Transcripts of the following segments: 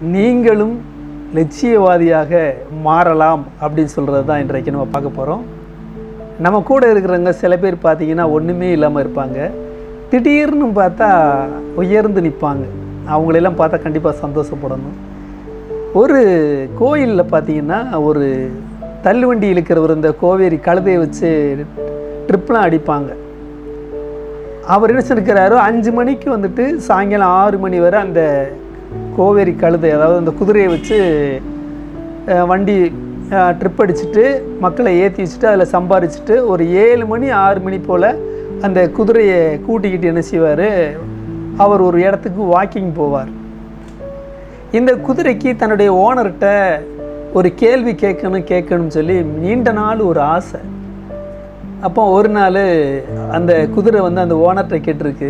நீங்களும் லட்சியவாதியாக மாறலாம் அப்படின்னு சொல்கிறது தான் இன்றைக்கு நம்ம பார்க்க போகிறோம் நம்ம கூட இருக்கிறவங்க சில பேர் பார்த்தீங்கன்னா ஒன்றுமே இல்லாமல் இருப்பாங்க திடீர்னு பார்த்தா உயர்ந்து நிற்பாங்க அவங்களெல்லாம் பார்த்தா கண்டிப்பாக சந்தோஷப்படணும் ஒரு கோயிலில் பார்த்தீங்கன்னா ஒரு தள்ளுவண்டி இழுக்கிறவர் இந்த கோவேரி கழுதையை வச்சு ட்ரிப்லாம் அடிப்பாங்க அவர் என்ன செஞ்சுருக்கிறாரோ அஞ்சு மணிக்கு வந்துட்டு சாயங்காலம் ஆறு மணி வரை அந்த கோவேரி கழுதை அதாவது அந்த குதிரையை வச்சு அஹ், வண்டி ட்ரிப் அடிச்சுட்டு மக்களை ஏற்றி வச்சுட்டு அதில் சம்பாரிச்சுட்டு ஒரு ஏழு மணி ஆறு மணி போல் அந்த குதிரையை கூட்டிக்கிட்டு என்ன செய்வார் அவர் ஒரு இடத்துக்கு வாக்கிங் போவார் இந்த குதிரைக்கு தன்னுடைய ஓனர்கிட்ட ஒரு கேள்வி கேட்கணும் கேட்கணும்னு சொல்லி நீண்ட நாள் ஒரு ஆசை அப்போ ஒரு நாள் அந்த குதிரை வந்து அந்த ஓனர்கிட்ட கேட்டிருக்கு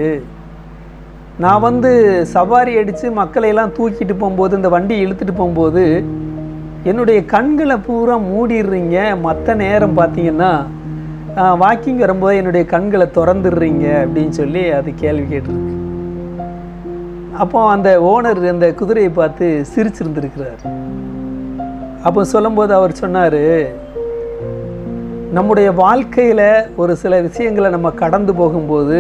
நான் வந்து சவாரி அடித்து மக்களை எல்லாம் தூக்கிட்டு போகும்போது இந்த வண்டி இழுத்துட்டு போகும்போது என்னுடைய கண்களை பூரா மூடிடுறீங்க மற்ற நேரம் பார்த்தீங்கன்னா வாக்கிங் வரும்போது என்னுடைய கண்களை திறந்துடுறீங்க அப்படின்னு சொல்லி அது கேள்வி கேட்டிருக்கு அப்போ அந்த ஓனர் அந்த குதிரையை பார்த்து சிரிச்சிருந்திருக்கிறார் அப்போ சொல்லும்போது அவர் சொன்னார் நம்முடைய வாழ்க்கையில் ஒரு சில விஷயங்களை நம்ம கடந்து போகும்போது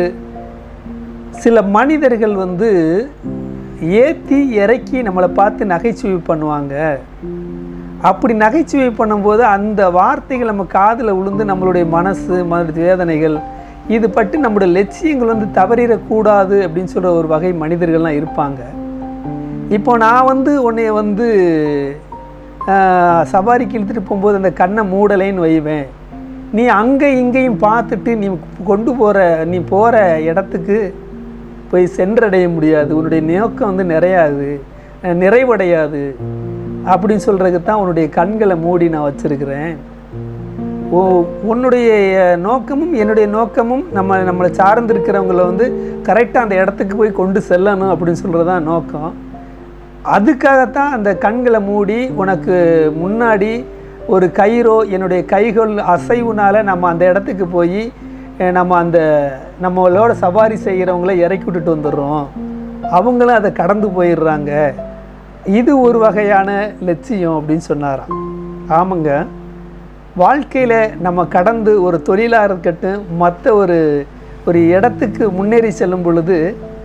சில மனிதர்கள் வந்து ஏற்றி இறக்கி நம்மளை பார்த்து நகைச்சுவை பண்ணுவாங்க அப்படி நகைச்சுவை பண்ணும்போது அந்த வார்த்தைகள் நம்ம காதில் விழுந்து நம்மளுடைய மனசு மன வேதனைகள் இது பட்டு நம்முடைய லட்சியங்கள் வந்து தவறிடக்கூடாது அப்படின்னு சொல்கிற ஒரு வகை மனிதர்கள்லாம் இருப்பாங்க இப்போ நான் வந்து உன்னைய வந்து ஆஹ், சவாரிக்கு இழுத்துட்டு போகும்போது அந்த கண்ணை மூடலைன்னு வைவேன் நீ அங்கே இங்கேயும் பார்த்துட்டு நீ கொண்டு போகிற நீ போகிற இடத்துக்கு போய் சென்றடைய முடியாது உன்னுடைய நோக்கம் வந்து நிறையாது அஹ், நிறைவடையாது அப்படின்னு சொல்கிறதுக்கு தான் உன்னுடைய கண்களை மூடி நான் வச்சுருக்கிறேன் ஓ உன்னுடைய நோக்கமும் என்னுடைய நோக்கமும் நம்ம நம்மளை சார்ந்திருக்கிறவங்கள வந்து கரெக்டாக அந்த இடத்துக்கு போய் கொண்டு செல்லணும் அப்படின்னு சொல்கிறது தான் நோக்கம் அதுக்காகத்தான் அந்த கண்களை மூடி உனக்கு முன்னாடி ஒரு கயிறோ என்னுடைய கைகள் அசைவுனால நம்ம அந்த இடத்துக்கு போய் அஹ், நம்ம அந்த நம்மளோட சவாரி செய்கிறவங்கள இறக்கி விட்டுட்டு வந்துடுறோம் அவங்களும் அதை கடந்து போயிடுறாங்க இது ஒரு வகையான லட்சியம் அப்படின்னு சொன்னாராம் ஆமாங்க வாழ்க்கையில் நம்ம கடந்து ஒரு தொழிலாக இருக்கட்டும் மற்ற ஒரு ஒரு இடத்துக்கு முன்னேறி செல்லும் பொழுது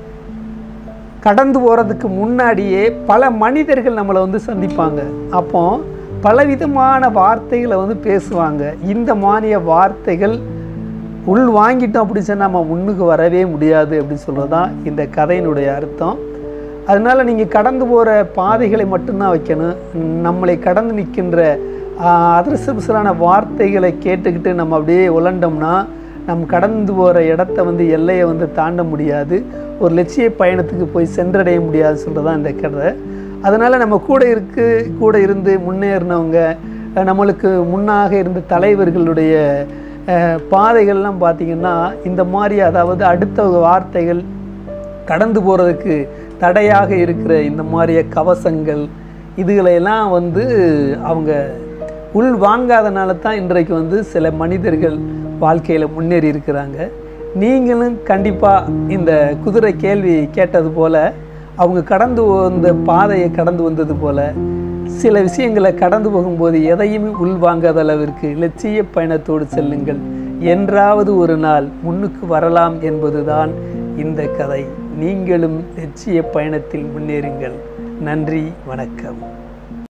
கடந்து போகிறதுக்கு முன்னாடியே பல மனிதர்கள் நம்மளை வந்து சந்திப்பாங்க அப்போ பலவிதமான வார்த்தைகளை வந்து பேசுவாங்க இந்த மாதிரிய வார்த்தைகள் உள் வாங்கிட்டோம் அப்படின்னு சொன்னால் நம்ம முன்னுக்கு வரவே முடியாது அப்படின்னு சொல்கிறது தான் இந்த கதையினுடைய அர்த்தம் அதனால் நீங்கள் கடந்து போகிற பாதைகளை மட்டும்தான் வைக்கணும் நம்மளை கடந்து நிற்கின்ற அதிர்சபிசலான வார்த்தைகளை கேட்டுக்கிட்டு நம்ம அப்படியே உழண்டோம்னா நம்ம கடந்து போகிற இடத்த வந்து எல்லையை வந்து தாண்ட முடியாது ஒரு லட்சிய பயணத்துக்கு போய் சென்றடைய முடியாது சொல்கிறது தான் இந்த கதை அதனால் நம்ம கூட இருக்கு கூட இருந்து முன்னேறினவங்க அஹ், நம்மளுக்கு முன்னாக இருந்த தலைவர்களுடைய அஹ், பாதைகள்லாம் பார்த்திங்கன்னா இந்த மாதிரி அதாவது அடுத்த வார்த்தைகள் கடந்து போகிறதுக்கு தடையாக இருக்கிற இந்த மாதிரிய கவசங்கள் இதுகளையெல்லாம் வந்து அவங்க உள் வாங்காதனால தான் இன்றைக்கு வந்து சில மனிதர்கள் வாழ்க்கையில் முன்னேறி இருக்கிறாங்க நீங்களும் கண்டிப்பாக இந்த குதிரை கேள்வி கேட்டது போல் அவங்க கடந்து வந்த பாதையை கடந்து வந்தது போல் சில விஷயங்களை கடந்து போகும்போது எதையுமே உள்வாங்காத அளவிற்கு லட்சிய பயணத்தோடு செல்லுங்கள் என்றாவது ஒரு நாள் முன்னுக்கு வரலாம் என்பதுதான் இந்த கதை நீங்களும் லட்சிய பயணத்தில் முன்னேறுங்கள் நன்றி வணக்கம்